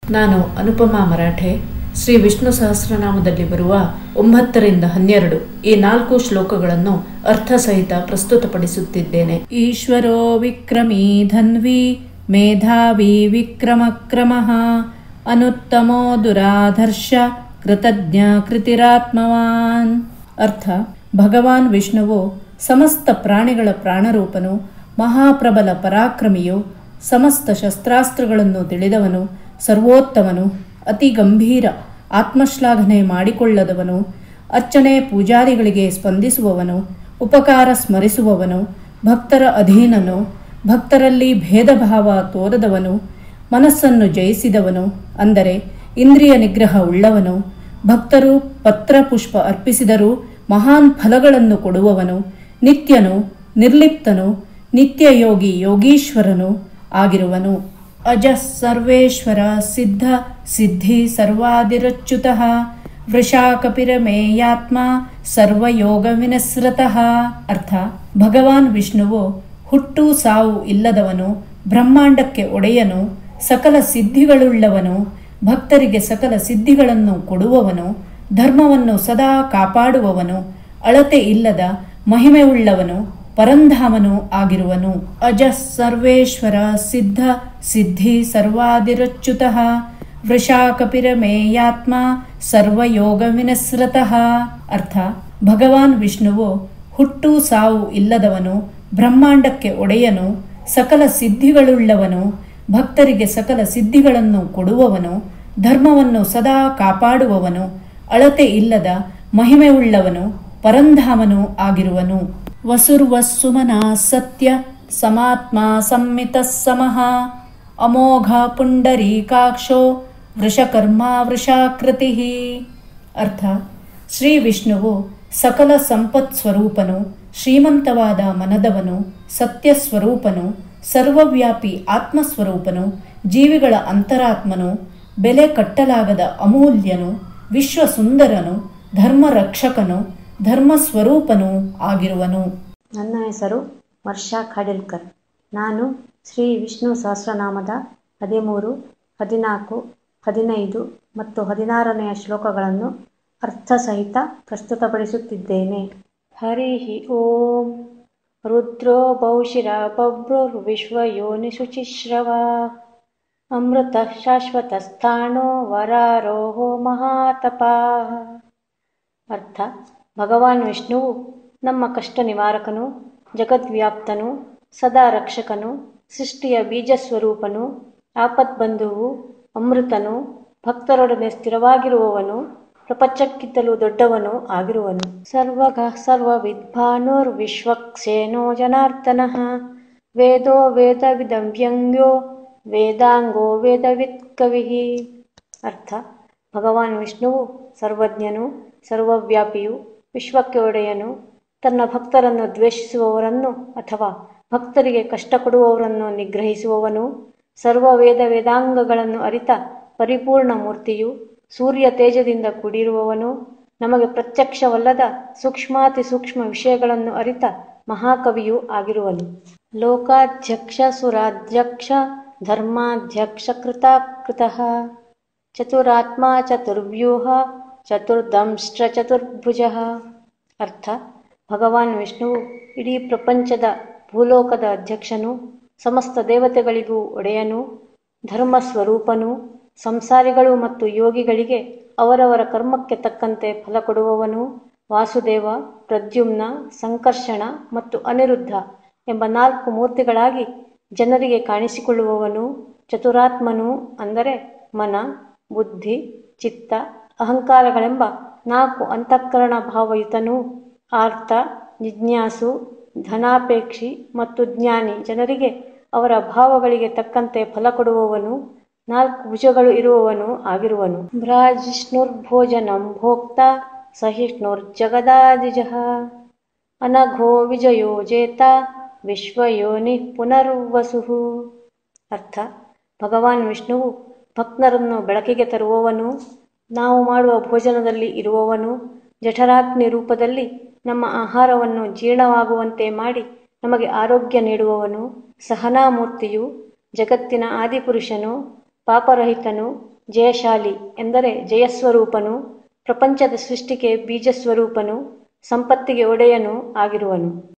ನಾನು ಅನುಪಮಾ ಮರಾಠೆ ಶ್ರೀ ವಿಷ್ಣು ಸಹಸ್ರನಾಮದಲ್ಲಿ ಬರುವ ಒಂಬತ್ತರಿಂದ ಹನ್ನೆರಡು ಈ ನಾಲ್ಕು ಶ್ಲೋಕಗಳನ್ನು ಅರ್ಥಸಹಿತ ಪ್ರಸ್ತುತಪಡಿಸುತ್ತಿದ್ದೇನೆ ಈಶ್ವರೋ ವಿಕ್ರಮೀ ಧನ್ವಿ ಮೇಧಾವಿ ವಿಕ್ರಮಕ್ರಮಃ ಅನುತ್ತಮೋ ದುರಾಧರ್ಷ ಕೃತಜ್ಞ ಕೃತಿರಾತ್ಮವಾನ್ ಅರ್ಥ ಭಗವಾನ್ ವಿಷ್ಣುವು ಸಮಸ್ತ ಪ್ರಾಣಿಗಳ ಪ್ರಾಣರೂಪನು ಮಹಾಪ್ರಬಲ ಪರಾಕ್ರಮಿಯು ಸಮಸ್ತ ಶಸ್ತ್ರಾಸ್ತ್ರಗಳನ್ನು ತಿಳಿದವನು ಸರ್ವೋತ್ತಮನು ಅತಿ ಗಂಭೀರ ಆತ್ಮಶ್ಲಾಘನೆ ಮಾಡಿಕೊಳ್ಳದವನು ಅರ್ಚನೆ ಪೂಜಾದಿಗಳಿಗೆ ಸ್ಪಂದಿಸುವವನು ಉಪಕಾರ ಸ್ಮರಿಸುವವನು ಭಕ್ತರ ಅಧೀನನು ಭಕ್ತರಲ್ಲಿ ಭೇದ ಭಾವ ತೋರದವನು ಮನಸ್ಸನ್ನು ಜಯಿಸಿದವನು ಅಂದರೆ ಇಂದ್ರಿಯ ನಿಗ್ರಹ ಉಳ್ಳವನು ಭಕ್ತರು ಪತ್ರ ಪುಷ್ಪ ಅರ್ಪಿಸಿದರೂ ಮಹಾನ್ ಫಲಗಳನ್ನು ಕೊಡುವವನು ನಿತ್ಯನು ನಿರ್ಲಿಪ್ತನು ನಿತ್ಯ ಯೋಗಿ ಯೋಗೀಶ್ವರನು ಆಗಿರುವನು ಅಜ ಸರ್ವೇಶ್ವರ ಸಿದ್ಧ ಸಿದ್ಧಿ ಸರ್ವಾದಿರಚ್ಯುತಃ ವೃಷಾಕಪಿರಮೇಯಾತ್ಮ ಸರ್ವಯೋಗ ವಿನಸ್ರತಃ ಅರ್ಥ ಭಗವಾನ್ ವಿಷ್ಣುವು ಹುಟ್ಟು ಸಾವು ಇಲ್ಲದವನು ಬ್ರಹ್ಮಾಂಡಕ್ಕೆ ಒಡೆಯನು ಸಕಲ ಸಿದ್ಧಿಗಳುಳ್ಳವನು ಭಕ್ತರಿಗೆ ಸಕಲ ಸಿದ್ಧಿಗಳನ್ನು ಕೊಡುವವನು ಧರ್ಮವನ್ನು ಸದಾ ಕಾಪಾಡುವವನು ಅಳತೆ ಇಲ್ಲದ ಮಹಿಮೆಯುಳ್ಳವನು ಪರಂಧಾಮನು ಆಗಿರುವನು ಅಜ ಸರ್ವೇಶ್ವರ ಸಿದ್ಧ ಸಿದ್ಧಿ ಸರ್ವಾದಿರಚ್ಯುತಃ ವೃಷಾಕಪಿರಮೇಯಾತ್ಮ ಸರ್ವಯೋಗ ವಿನಸ್ರತಃ ಅರ್ಥ ಭಗವಾನ್ ವಿಷ್ಣುವು ಹುಟ್ಟು ಸಾವು ಇಲ್ಲದವನು ಬ್ರಹ್ಮಾಂಡಕ್ಕೆ ಒಡೆಯನು ಸಕಲ ಸಿದ್ಧಿಗಳುಳ್ಳವನು ಭಕ್ತರಿಗೆ ಸಕಲ ಸಿದ್ಧಿಗಳನ್ನು ಕೊಡುವವನು ಧರ್ಮವನ್ನು ಸದಾ ಕಾಪಾಡುವವನು ಅಳತೆ ಇಲ್ಲದ ಮಹಿಮೆಯುಳ್ಳವನು ಪರಂಧಾಮನು ಆಗಿರುವನು ವಸುರ್ವಸ್ಸುಮನ ಸತ್ಯ ಸಮಾತ್ಮ ಸಂಮಿತ ಸಮಃ ಅಮೋಘ ಪುಂಡರೀಕಾಕ್ಷೋ ವೃಷಕರ್ಮ ವೃಷಾಕೃತಿ ಅರ್ಥ ಶ್ರೀ ವಿಷ್ಣುವು ಸಕಲ ಸಂಪತ್ ಸ್ವರೂಪನು ಶ್ರೀಮಂತವಾದ ಮನದವನು ಸತ್ಯ ಸ್ವರೂಪನು ಸರ್ವವ್ಯಾಪಿ ಆತ್ಮಸ್ವರೂಪನು ಜೀವಿಗಳ ಅಂತರಾತ್ಮನು ಬೆಲೆ ಕಟ್ಟಲಾಗದ ಅಮೂಲ್ಯನು ವಿಶ್ವಸುಂದರನು ಧರ್ಮ ರಕ್ಷಕನು ಧರ್ಮ ಸ್ವರೂಪನೂ ಆಗಿರುವನು ನನ್ನ ಹೆಸರು ವರ್ಷಾ ಖಾಡಿಲ್ಕರ್ ನಾನು ಶ್ರೀ ವಿಷ್ಣು ಸಹಸ್ರನಾಮದ ಹದಿಮೂರು ಹದಿನಾಲ್ಕು ಹದಿನೈದು ಮತ್ತು ಹದಿನಾರನೆಯ ಶ್ಲೋಕಗಳನ್ನು ಅರ್ಥಸಹಿತ ಪ್ರಸ್ತುತಪಡಿಸುತ್ತಿದ್ದೇನೆ ಹರಿ ಓಂ ರುದ್ರೋ ಬಹುಶಿರ ಬಭ್ರುರ್ವಿಶ್ವಯೋನಿಶುಚಿಶ್ರವ ಅಮೃತ ಶಾಶ್ವತಸ್ಥಾಣೋ ವರಾರೋಹೋ ಮಹಾತಪಾ ಅರ್ಥ ಭಗವಾನ್ ವಿಷ್ಣುವು ನಮ್ಮ ಕಷ್ಟ ನಿವಾರಕನು ಜಗದ್ವ್ಯಾಪ್ತನು ಸದಾ ರಕ್ಷಕನು ಸೃಷ್ಟಿಯ ಬೀಜ ಸ್ವರೂಪನು ಆಪದ್ಬಂಧುವು ಅಮೃತನು ಭಕ್ತರೊಡನೆ ಸ್ಥಿರವಾಗಿರುವವನು ಪ್ರಪಂಚಕ್ಕಿಂತಲೂ ದೊಡ್ಡವನು ಆಗಿರುವನು ಸರ್ವಗ ಸರ್ವವಿದ್ಭಾನುರ್ ವಿಶ್ವಕ್ಸೇನೋ ಜನಾರ್ದನಃ ವೇದೋ ವೇದವಿದಂ ವ್ಯಂಗ್ಯೋ ವೇದಾಂಗೋ ವೇದವಿತ್ ಕವಿಃ ಅರ್ಥ ಭಗವಾನ್ ವಿಷ್ಣುವು ಸರ್ವಜ್ಞನು ಸರ್ವವ್ಯಾಪಿಯು ವಿಶ್ವಕ್ಕೆ ಒಡೆಯನು ತನ್ನ ಭಕ್ತರನ್ನು ದ್ವೇಷಿಸುವವರನ್ನು ಅಥವಾ ಭಕ್ತರಿಗೆ ಕಷ್ಟ ಕೊಡುವವರನ್ನು ನಿಗ್ರಹಿಸುವವನು ಸರ್ವ ವೇದ ವೇದಾಂಗಗಳನ್ನು ಅರಿತ ಪರಿಪೂರ್ಣ ಮೂರ್ತಿಯು ಸೂರ್ಯ ತೇಜದಿಂದ ಕೂಡಿರುವವನು ನಮಗೆ ಪ್ರತ್ಯಕ್ಷವಲ್ಲದ ಸೂಕ್ಷ್ಮಾತಿ ಸೂಕ್ಷ್ಮ ವಿಷಯಗಳನ್ನು ಅರಿತ ಮಹಾಕವಿಯೂ ಆಗಿರುವನು ಲೋಕಾಧ್ಯಕ್ಷ ಸುರಾಧ್ಯಕ್ಷ ಧರ್ಮಾಧ್ಯಕ್ಷ ಕೃತಾಕೃತಃ ಚತುರಾತ್ಮ ಚತುರ್ವ್ಯೂಹ ಚತುರ್ದಂಶ್ಚ ಚತುರ್ಭುಜ ಅರ್ಥ ಭಗವಾನ್ ವಿಷ್ಣುವು ಇಡೀ ಪ್ರಪಂಚದ ಭೂಲೋಕದ ಅಧ್ಯಕ್ಷನು ಸಮಸ್ತ ದೇವತೆಗಳಿಗೂ ಒಡೆಯನು ಧರ್ಮ ಸ್ವರೂಪನು ಸಂಸಾರಿಗಳು ಮತ್ತು ಯೋಗಿಗಳಿಗೆ ಅವರವರ ಕರ್ಮಕ್ಕೆ ತಕ್ಕಂತೆ ಫಲ ಕೊಡುವವನು ವಾಸುದೇವ ಪ್ರದ್ಯುಮ್ನ ಸಂಕರ್ಷಣ ಮತ್ತು ಅನಿರುದ್ಧ ಎಂಬ ನಾಲ್ಕು ಮೂರ್ತಿಗಳಾಗಿ ಜನರಿಗೆ ಕಾಣಿಸಿಕೊಳ್ಳುವವನು ಚತುರಾತ್ಮನು ಅಂದರೆ ಮನ ಬುದ್ಧಿ ಚಿತ್ತ ಅಹಂಕಾರಗಳೆಂಬ ನಾಲ್ಕು ಅಂತಃಕರಣ ಭಾವಯುತನು ಆರ್ತ ಜಿಜ್ಞಾಸು ಧನಾಪೇಕ್ಷಿ ಮತ್ತು ಜ್ಞಾನಿ ಜನರಿಗೆ ಅವರ ಭಾವಗಳಿಗೆ ತಕ್ಕಂತೆ ಫಲ ಕೊಡುವವನು ನಾಲ್ಕು ಭುಜಗಳು ಇರುವವನು ಆಗಿರುವನು ಭ್ರಾಜಿಷ್ಣುರ್ಭೋಜನಂ ಭೋಕ್ತ ಸಹಿಷ್ಣುರ್ಜಗದಾದಿಜ ಅನಘೋ ವಿಜಯೋ ಜೇತ ವಿಶ್ವಯೋನಿ ಪುನರ್ವಸು ಅರ್ಥ ಭಗವಾನ್ ವಿಷ್ಣುವು ಭಕ್ತರನ್ನು ಬೆಳಕಿಗೆ ತರುವವನು ನಾವು ಮಾಡುವ ಭೋಜನದಲ್ಲಿ ಇರುವವನು ಜಠರಾಗ್ನಿ ರೂಪದಲ್ಲಿ ನಮ್ಮ ಆಹಾರವನ್ನು ಜೀರ್ಣವಾಗುವಂತೆ ಮಾಡಿ ನಮಗೆ ಆರೋಗ್ಯ ನೀಡುವವನು ಸಹನಾಮೂರ್ತಿಯು ಜಗತ್ತಿನ ಆದಿಪುರುಷನು ಪಾಪರಹಿತನು ಜಯಶಾಲಿ ಎಂದರೆ ಜಯಸ್ವರೂಪನು ಪ್ರಪಂಚದ ಸೃಷ್ಟಿಗೆ ಬೀಜಸ್ವರೂಪನು ಸಂಪತ್ತಿಗೆ ಒಡೆಯನು ಆಗಿರುವನು